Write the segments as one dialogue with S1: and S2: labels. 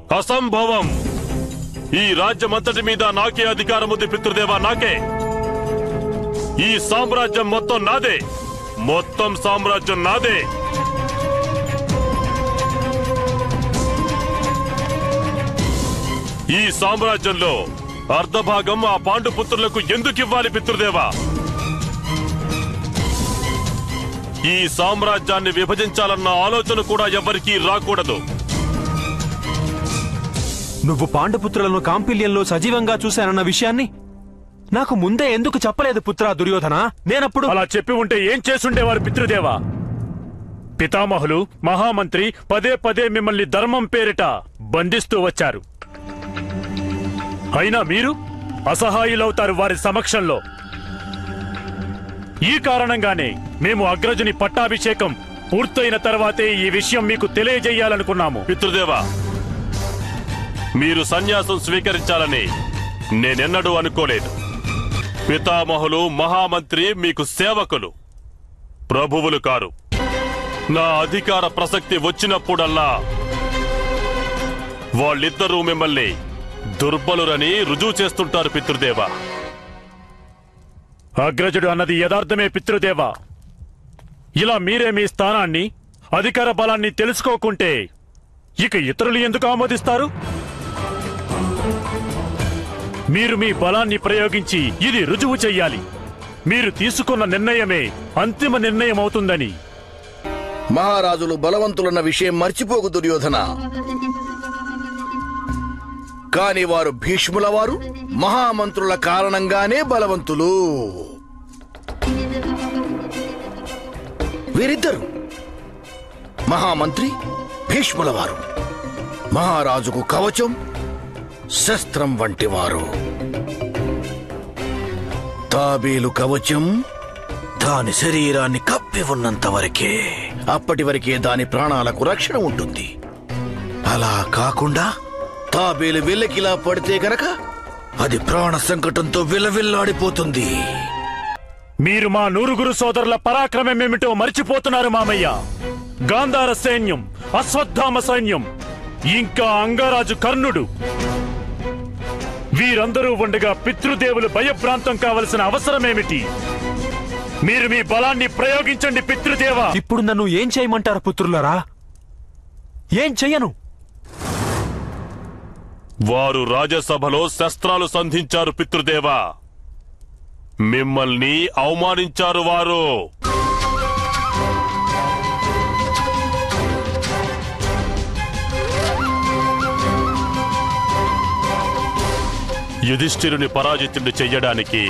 S1: అసంభవం ఈ రాజ్యమంతటి మీద నాకే అధికారం ఉంది పితృదేవా నాకే ఈ సామ్రాజ్యం మొత్తం నాదే మొత్తం సామ్రాజ్యం నాదే ఈ సామ్రాజ్యంలో అర్ధభాగం ఆ పాండుపుత్రులకు ఎందుకు ఇవ్వాలి పితృదేవా ఈ సామ్రాజ్యాన్ని విభజించాలన్న ఆలోచన కూడా ఎవరికీ రాకూడదు
S2: నువ్వు పాండుపుత్రులను కాంపిల్యంలో సజీవంగా చూశానన్న విషయాన్ని నాకు ముందే ఎందుకు చెప్పలేదు పుత్రా దుర్యోధన నేనప్పుడు
S3: అలా చెప్పి ఉంటే ఏం చేసుండేవారు పితృదేవా పితామహులు మహామంత్రి పదే పదే మిమ్మల్ని ధర్మం పేరిట బంధిస్తూ వచ్చారు అయినా మీరు అసహాయులవుతారు వారి సమక్షంలో ఈ కారణంగానే మేము అగ్రజుని పట్టాభిషేకం పూర్తయిన తర్వాతే ఈ విషయం మీకు తెలియజేయాలనుకున్నాము
S1: పితృదేవా మీరు సన్యాసం స్వీకరించాలని నేనెన్నడూ అనుకోలేదు పితామహులు మహామంత్రి మీకు సేవకులు ప్రభువులు కారు నా అధికార ప్రసక్తి వచ్చినప్పుడల్లా వాళ్ళిద్దరూ మిమ్మల్ని దుర్బలురని రుజువు చేస్తుంటారు పితృదేవా
S3: అగ్రజుడు అన్నది యథార్థమే పితృదేవా ఇలా మీరే మీ స్థానాన్ని అధికార బలాన్ని తెలుసుకోకుంటే ఇక ఇతరులు ఎందుకు ఆమోదిస్తారు మీరు మీ బలాన్ని ప్రయోగించి ఇది రుజువు చెయ్యాలి మీరు తీసుకున్న నిర్ణయమే అంతిమ నిర్ణయం అవుతుందని
S4: మహారాజులు బలవంతులన్న విషయం మర్చిపోకు దుర్యోధన కాని వారు భీష్ముల వారు మహామంత్రుల కారణంగానే బలవంతులు వీరిద్దరు మహామంత్రి భీష్ముల వారు మహారాజుకు కవచం శస్త్రం వంటి వారు తాబేలు కవచం దాని శరీరాన్ని కప్పి ఉన్నంత వరకే అప్పటి వరకే దాని ప్రాణాలకు రక్షణ ఉంటుంది అలా కాకుండా తాబేలు వెల్లకిలా పడితే గనక అది ప్రాణ సంకటంతో విలవిల్లాడిపోతుంది
S3: మీరు మా నూరుగురు సోదరుల పరాక్రమమేమిటో మర్చిపోతున్నారు మామయ్య గాంధార సైన్యం అశ్వత్థామ సైన్యం ఇంకా అంగరాజు కర్ణుడు వీరందరూ ఉండగా పితృదేవులు భయభ్రాంతం కావలసిన అవసరమేమిటి మీరు మీ బలాన్ని ప్రయోగించండి పితృదేవా
S2: ఇప్పుడు నన్ను ఏం చేయమంటారు పుత్రులరా ఏం చెయ్యను
S1: వారు రాజ్యసభలో శస్త్రాలు సంధించారు పితృదేవా మిమ్మల్ని అవమానించారు వారు యుధిష్ఠిరుని పరాజితుడు చెయ్యడానికి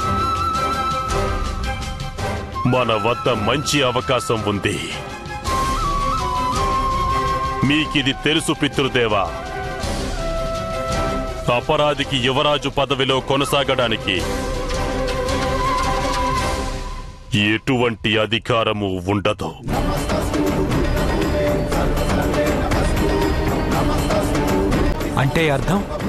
S1: మన వద్ద మంచి అవకాశం ఉంది మీకిది తెలుసు పితృదేవా అపరాధికి యువరాజు పదవిలో కొనసాగడానికి ఎటువంటి అధికారము ఉండదు
S2: అంటే అర్థం